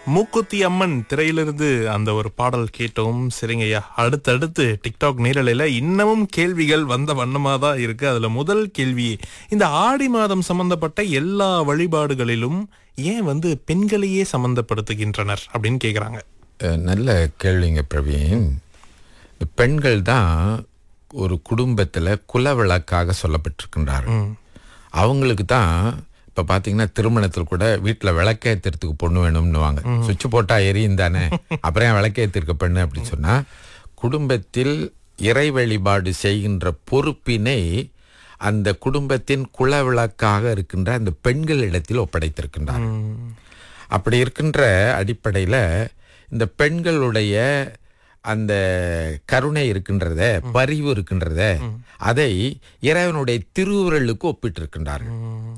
மூக்குத்தி அம்மன் திரையிலிருந்து அந்த ஒரு பாடல் கேட்டோம் சரிங்கய்யா அடுத்தடுத்து டிக்டாக் நேரலையில இன்னமும் கேள்விகள் வந்த வண்ணமா தான் இருக்கு அதுல முதல் கேள்வி இந்த ஆடி மாதம் சம்பந்தப்பட்ட எல்லா வழிபாடுகளிலும் ஏன் வந்து பெண்களையே சம்பந்தப்படுத்துகின்றனர் அப்படின்னு கேக்குறாங்க அஹ், நல்ல கேள்விங்க பிரவீன் இந்த பெண்கள் தான் ஒரு குடும்பத்தில் குலவிளக்காக சொல்லப்பட்டிருக்கின்றார்கள் அவங்களுக்கு தான் இப்போ பார்த்தீங்கன்னா திருமணத்தில் கூட வீட்டில் விளக்கேற்றுறதுக்கு பொண்ணு வேணும்னுவாங்க சுவிட்ச் போட்டால் எரியும் தானே அப்புறம் ஏன் விளக்கேற்றிருக்க பெண்ணு அப்படின்னு சொன்னால் குடும்பத்தில் இறை வழிபாடு செய்கின்ற பொறுப்பினை அந்த குடும்பத்தின் குலவிளக்காக இருக்கின்ற அந்த பெண்களிடத்தில் ஒப்படைத்திருக்கின்றார் அப்படி இருக்கின்ற அடிப்படையில் இந்த பெண்களுடைய அந்த கருணை இருக்கின்றத பரிவு இருக்கின்றத அதை இறைவனுடைய திருவுருளுக்கு ஒப்பிட்டிருக்கின்றார்கள்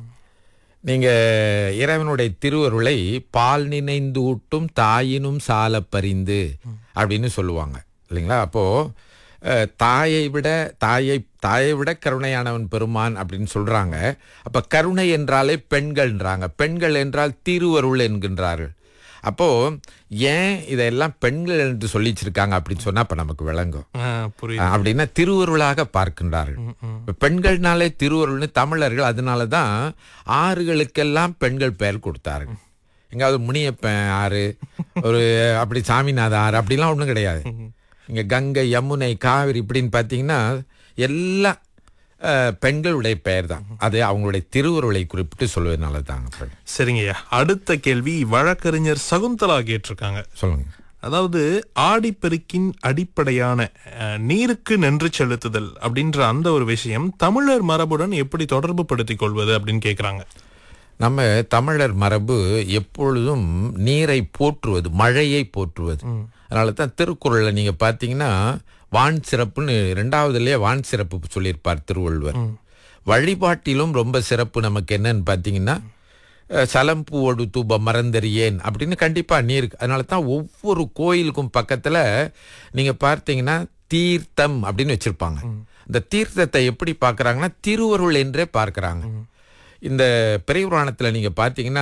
நீங்க இறைவனுடைய திருவருளை பால் நினைந்து ஊட்டும் தாயினும் சால பரிந்து அப்படின்னு சொல்லுவாங்க இல்லைங்களா அப்போ அஹ், தாயை விட தாயை தாயை விட கருணையானவன் பெருமான் அப்படின்னு சொல்றாங்க அப்ப கருணை என்றாலே பெண்கள்ன்றாங்க பெண்கள் என்றால் திருவருள் என்கின்றார்கள் அப்போ ஏன் இதெல்லாம் பெண்கள் என்று சொல்லி வச்சிருக்காங்க அப்படின்னு சொன்னா அப்ப நமக்கு விளங்கும் ஆ, புரியுது அப்படின்னா திருவருளாக பார்க்கின்றார்கள் இப்ப பெண்கள்னாலே திருவருள்னு தமிழர்கள் அதனால தான் ஆறுகளுக்கெல்லாம் பெண்கள் பெயர் கொடுத்தார்கள் எங்காவது முனியப்பன் ஆறு ஒரு அப்படி சாமிநாத ஆறு அப்படிலாம் ஒன்றும் கிடையாது இங்க கங்கை யமுனை காவிரி இப்படின்னு பார்த்தீங்கன்னா எல்லாம் அஹ், பெண்களுடைய பெயர் தான் அது அவங்களுடைய திருவருளை குறிப்பிட்டு சொல்வதனால தாங்க சரிங்கய்யா அடுத்த கேள்வி வழக்கறிஞர் சகுந்தலா கேட்டிருக்காங்க சொல்லுங்க அதாவது ஆடிப்பெருக்கின் அடிப்படையான அஹ், நீருக்கு நன்றி செலுத்துதல் அப்படின்ற அந்த ஒரு விஷயம் தமிழர் மரபுடன் எப்படி தொடர்பு படுத்திக் கொள்வது அப்படின்னு கேக்குறாங்க நம்ம தமிழர் மரபு எப்பொழுதும் நீரை போற்றுவது மழையை போற்றுவது அதனால தான் திருக்குறள்ல நீங்க பார்த்தீங்கன்னா வான் சிறப்புன்னு ரெண்டாவதுலயே வான் சிறப்பு சொல்லியிருப்பார் திருவள்ளுவர் வழிபாட்டிலும் ரொம்ப சிறப்பு நமக்கு என்னன்னு பார்த்தீங்கன்னா அஹ், சலம்பூவோடு தூப மறந்தறியேன் அப்படின்னு கண்டிப்பா நீர் அதனால தான் ஒவ்வொரு கோயிலுக்கும் பக்கத்துல நீங்க பார்த்தீங்கன்னா தீர்த்தம் அப்படின்னு வச்சிருப்பாங்க இந்த தீர்த்தத்தை எப்படி பார்க்கறாங்கன்னா திருவருள் என்றே பார்க்கறாங்க இந்த பெரியபுராணத்தில் நீங்கள் பார்த்தீங்கன்னா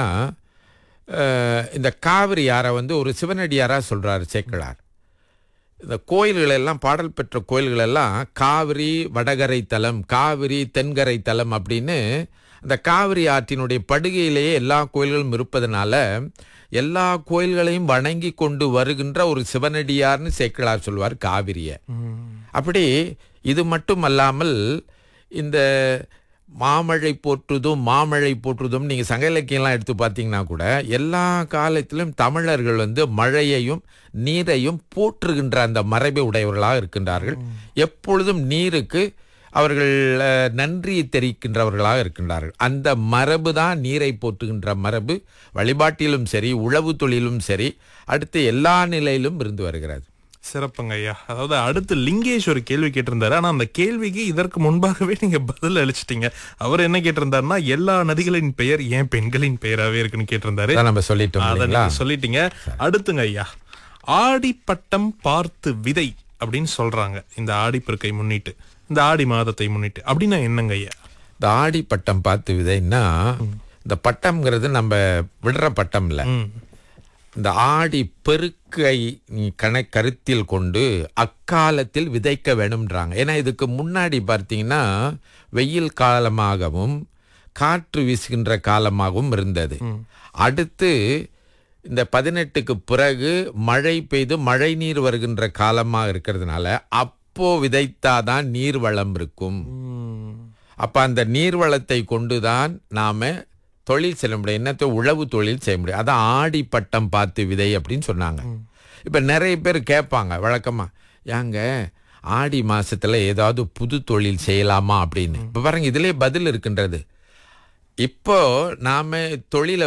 அஹ், இந்த காவிரி யாரை வந்து ஒரு சிவனடியாரா சொல்றாரு சேக்கிழார் இந்த கோயில்கள் எல்லாம் பாடல் பெற்ற கோயில்கள் எல்லாம் காவிரி வடகரை தலம் காவிரி தென்கரை தலம் அப்படின்னு அந்த காவிரி ஆற்றினுடைய படுகையிலேயே எல்லா கோயில்களும் இருப்பதனால எல்லா கோயில்களையும் வணங்கி கொண்டு வருகின்ற ஒரு சிவனடியார்னு சேக்கிழார் சொல்வார் காவிரியை அப்படி இது மட்டும் அல்லாமல் இந்த மாமழை போற்றுதும் மாமழை போற்றுதும் நீங்கள் சங்க இலக்கியம்லாம் எடுத்து பார்த்தீங்கன்னா கூட எல்லா காலத்திலும் தமிழர்கள் வந்து மழையையும் நீரையும் போற்றுகின்ற அந்த மரபை உடையவர்களாக இருக்கின்றார்கள் எப்பொழுதும் நீருக்கு அவர்கள் அஹ், நன்றியை தெரிவிக்கின்றவர்களாக இருக்கின்றார்கள் அந்த மரபு தான் நீரை போற்றுகின்ற மரபு வழிபாட்டிலும் சரி உழவு தொழிலும் சரி அடுத்து எல்லா நிலையிலும் இருந்து வருகிறது சிறப்புங்க ஐயா அதாவது அடுத்து லிங்கேஷ் ஒரு கேள்வி கேட்டிருந்தாரு ஆனா அந்த கேள்விக்கு இதற்கு முன்பாகவே நீங்க பதில் அளிச்சிட்டீங்க அவர் என்ன கேட்டிருந்தாருன்னா எல்லா நதிகளின் பெயர் ஏன் பெண்களின் பெயராவே இருக்குன்னு கேட்டிருந்தாரு அதான் நம்ம சொல்லிட்டோம் அதை இல்லைங்களா நீங்க சொல்லிட்டீங்க அடுத்துங்க ஐயா ஆடிப்பட்டம் பார்த்து விதை அப்படின்னு சொல்றாங்க இந்த ஆடிப்பெருக்கை முன்னிட்டு இந்த ஆடி மாதத்தை முன்னிட்டு அப்படின்னா என்னங்க ஐயா இந்த ஆடி பட்டம் பார்த்து விதைன்னா இந்த பட்டம்ங்கிறது நம்ம விடுற பட்டம் இல்ல ம். இந்த ஆடி பெருக்கை நீ கண கருத்தில் கொண்டு அக்காலத்தில் விதைக்க வேணும்ன்றாங்க ஏன்னா இதுக்கு முன்னாடி பார்த்தீங்கன்னா வெயில் காலமாகவும் காற்று வீசுகின்ற காலமாகவும் இருந்தது அடுத்து இந்த பதினெட்டுக்கு பிறகு மழை பெய்து மழை நீர் வருகின்ற காலமாக இருக்கிறதுனால அப்போ விதைத்தாதான் நீர் வளம் இருக்கும் ம். அப்ப அந்த நீர்வளத்தை கொண்டுதான் நாம தொழில் செய்ய முடியும் என்னத்தை உழவு தொழில் செய்ய முடியும் அதான் ஆடி பட்டம் பார்த்து விதை அப்படின்னு சொன்னாங்க இப்ப நிறைய பேர் கேட்பாங்க வழக்கமா ஏங்க ஆடி மாசத்துல ஏதாவது புது தொழில் செய்யலாமா அப்படின்னு இப்ப பாருங்க இதுலயே பதில் இருக்கின்றது இப்போ நாம தொழிலை